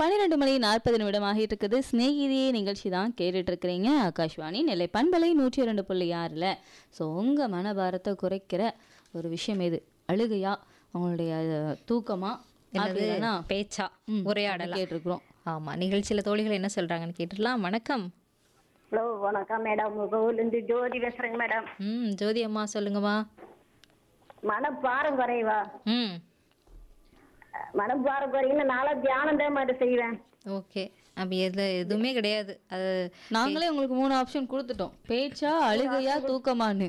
பன்னிரெண்டு மணி நாற்பது நிமிடம் ஆகிட்டு இருக்குது ஸ்நேகிதியே நிகழ்ச்சி தான் கேட்டுட்டு இருக்கிறீங்க ஆகாஷ்வாணி நெல்லை பண்பலை நூற்றி இரண்டு புள்ளி ஆறில் ஸோ உங்கள் மனபாரத்தை குறைக்கிற ஒரு விஷயம் எது அழுகையா உங்களுடைய அஹ், தூக்கமா என்னது அப்படின்னா பேச்சா ம், உரையாடலாம் கேட்டிருக்கிறோம் ஆமா நிகழ்ச்சியில தோழிகள் என்ன சொல்றாங்கன்னு கேட்டுடலாம் வணக்கம் ஹலோ வணக்கம் மேடம் ஊர்லேருந்து ஜோதி பேசுறேங்க மேடம் ம் ஜோதி அம்மா சொல்லுங்கம்மா மனப்பாரம் குறைவா ம் மனப்பாரம் குறையுன்னு நாளா தியானம் தான் மாதிரி செய்வேன் ஓகே அப்படி எது எதுவுமே கிடையாது அது நாங்களே உங்களுக்கு மூணு ஆப்ஷன் கொடுத்துட்டோம் பேச்சா அழுகையா தூக்கமான்னு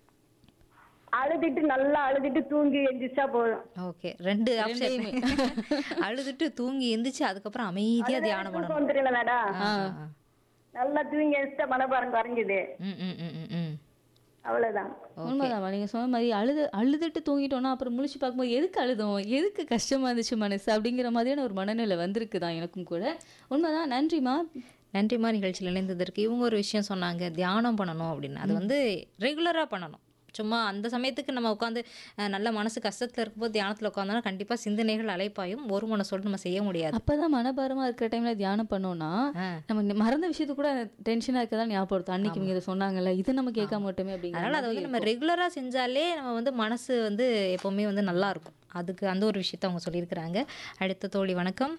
அழுதுட்டு நல்லா அழுதுட்டு தூங்கி எந்திரிச்சா போதும் ஓகே ரெண்டு ஆப்ஷன் அழுதுட்டு தூங்கி எந்திரிச்சு அதுக்கப்புறம் அமைதியா தியானம் தூக்கம் பண்ணணும் வந்துருல மேடம் ஆ, ஆ. நல்லா தூங்கி எந்திரிச்சா மனப்பாரம் குறைஞ்சுது ம் ம் ம் ம், ம் அவ்வளவுதான் உண்மைதான் நீங்க சொன்ன மாதிரி அழுது அழுதுட்டு தூங்கிட்டோம்னா அப்புறம் முழிச்சு பார்க்கும்போது எதுக்கு அழுதோம் எதுக்கு கஷ்டமா இருந்துச்சு மனசு அப்படிங்கிற மாதிரியான ஒரு மனநிலை வந்திருக்கு தான் எனக்கும் கூட உண்மைதான் நன்றிமா நன்றிமா நிகழ்ச்சியில் இணைந்ததற்கு இவங்க ஒரு விஷயம் சொன்னாங்க தியானம் பண்ணணும் அப்படின்னு அது வந்து ரெகுலராக பண்ணணும் சும்மா அந்த சமயத்துக்கு நம்ம உட்காந்து நல்ல மனசு கஷ்டத்தில் இருக்கும்போது தியானத்தில் உட்காந்தோம்னா கண்டிப்பாக சிந்தனைகள் அலைப்பாயும் ஒரு மனசோடு நம்ம செய்ய முடியாது அப்பதான் மனபாரமா இருக்கிற டைம்ல தியானம் பண்ணோம்னா ஆ. நம்ம நி- மறந்த விஷயத்து கூட டென்ஷனா இருக்கதான் ஞாபகம் அன்னைக்கு இவங்க இதை சொன்னாங்கல்ல இது நம்ம கேட்காம மட்டுமே அப்படிங்கிற அதனால் அதை வந்து நம்ம ரெகுலராக செஞ்சாலே நம்ம வந்து மனசு வந்து எப்போவுமே வந்து நல்லா இருக்கும் அதுக்கு அந்த ஒரு விஷயத்த அவங்க சொல்லியிருக்கிறாங்க அடுத்த தோழி வணக்கம்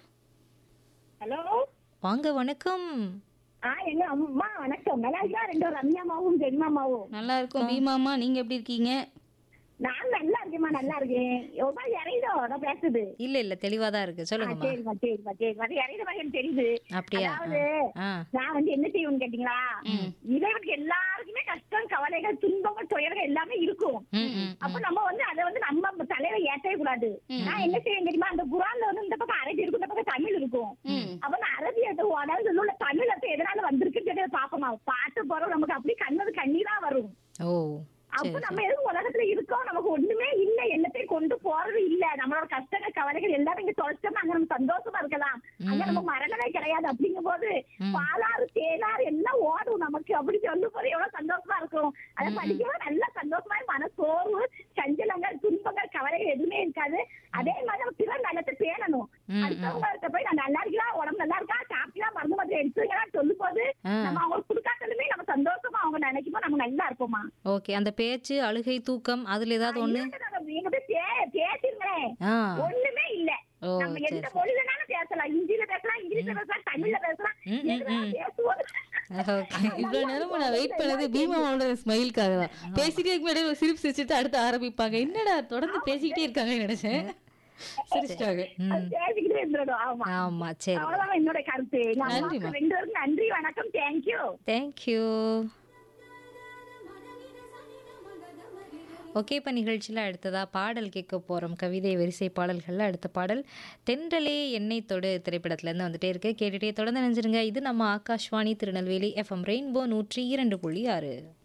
ஹலோ வாங்க வணக்கம் ஆ எங்க அம்மா வணக்கம் நல்லா இருக்கா ரெண்டு ரம்யாமாவும் ஜென்மாமாவும் நல்லா இருக்கும் பீமாமா நீங்க எப்படி இருக்கீங்க நான் நல்லா இருக்கேம்மா நல்லா இருக்கேன் ரொம்ப இறைதோ நான் பேசுது இல்லை இல்லை தெளிவாக தான் இருக்குது சொல்லுங்கம்மா சரிம்மா சரிம்மா சரிம்மா இறைத மாதிரி எனக்கு தெரியுது அப்படியா அதாவது ஆ நான் வந்து என்ன செய்வேன்னு கேட்டீங்களா இறைவனுக்கு எல்லாருக்குமே கஷ்டம் கவலைகள் துன்பங்கள் துயர்கள் எல்லாமே இருக்கும் ம் ம் அப்ப நம்ம வந்து அதை வந்து நம்ம தலையில ஏற்றவே கூடாது நான் என்ன செய்வேன் தெரியுமா அந்த குரான்ல வந்து இந்த பக்கம் அரபி இருக்கும் இந்த பக்கம் தமிழ் இருக்கும் அப்ப நான் அரபி எடுத்து அதாவது உள்ள தமிழ் அர்த்தம் எதனால வந்திருக்குன்னு சொல்லி பாப்போமா பாட்டு போறோம் நமக்கு அப்படி கண்ணது கண்ணீரா வரும் ஓ அப்ப நம்ம எதுவும் உலகத்துல இருக்கோம் நமக்கு ஒண்ணுமே இல்ல எல்லாத்தையும் கொண்டு போறது இல்ல நம்மளோட கஷ்டங்கள் கவலைகள் எல்லாமே இங்க தொலைச்சோம்னா அங்க நம்ம சந்தோஷமா இருக்கலாம் அங்க நம்ம மரணமே கிடையாது அப்படிங்கும் போது பாலாறு தேனாறு எல்லாம் ஓடும் நமக்கு அப்படி சொல்லும் போது எவ்வளவு சந்தோஷமா இருக்கும் அதை படிக்கவும் நல்ல சந்தோஷமா மன சோர்வு சஞ்சலங்கள் துன்பங்கள் கவலைகள் எதுவுமே இருக்காது அதே மாதிரி நம்ம பிறர் நல்லத்தை பேணணும் அடுத்தவங்கள்ட்ட போய் நான் நல்லா இருக்கலாம் உடம்பு நல்லா இருக்கா சாப்பிட்டா மருந்து மாத்திரை எடுத்துங்களா சொல்லும் போது ஆ. நம்ம அவங்களுக்கு கொடுக்காதலுமே நம்ம சந்தோஷமா அவங்க நினைக்கும்போது நம்ம நல்லா இருப்போமா ஓகே அந்த பேச்சு அழுகை தூக்கம் அதுல ஏதாவது ஒண்ணு இல்ல, நம்ம எங்க போய் பே- பேசிருங்களேன் ஆ ஒண்ணுமே இல்ல ஓ, நம்ம எந்த மொழி வேணாலும் பேசலாம் ஹிந்தில பேசலாம் இங்கிலீஷ்ல பேசலாம் தமிழ்ல பேசலாம் ம், ம், எதுல ம். பேசுவோம் ஓகே இவ்வளவு நேரம் நான் வெயிட் பண்ணது பீமாவோட ஸ்மைல்காக தான் பேசிட்டே இருக்க முன்னாடி ஒரு சிரிப்பு சிரிச்சுட்டு அடுத்து ஆரம்பிப்பாங்க என்னடா தொடர்ந்து பேசிக்கிட்டே இருக்காங்கன்னு நினைச்சேன் சிரிச்சிட்டாங்க ம் பேசிக்கிட்டே இருந்துடும் ஆமா ஆமா சரி அவ்வளவுதான் என்னோட கருத்து நம்ம நன்றிம்மா. ரெண்டு பேருக்கும் நன்றி வணக்கம் தேங்க்யூ தேங்க்யூ ஓகே இப்போ நிகழ்ச்சியில் அடுத்ததாக பாடல் கேட்க போகிறோம் கவிதை வரிசை பாடல்களில் அடுத்த பாடல் தென்றலே எண்ணெய் தொடு திரைப்படத்துலேருந்து வந்துட்டே இருக்கு கேட்டுகிட்டே தொடர்ந்து நினைஞ்சிருங்க இது நம்ம ஆகாஷ்வாணி திருநெல்வேலி எஃப்எம் ரெயின்போ நூற்றி இரண்டு புள்ளி ஆறு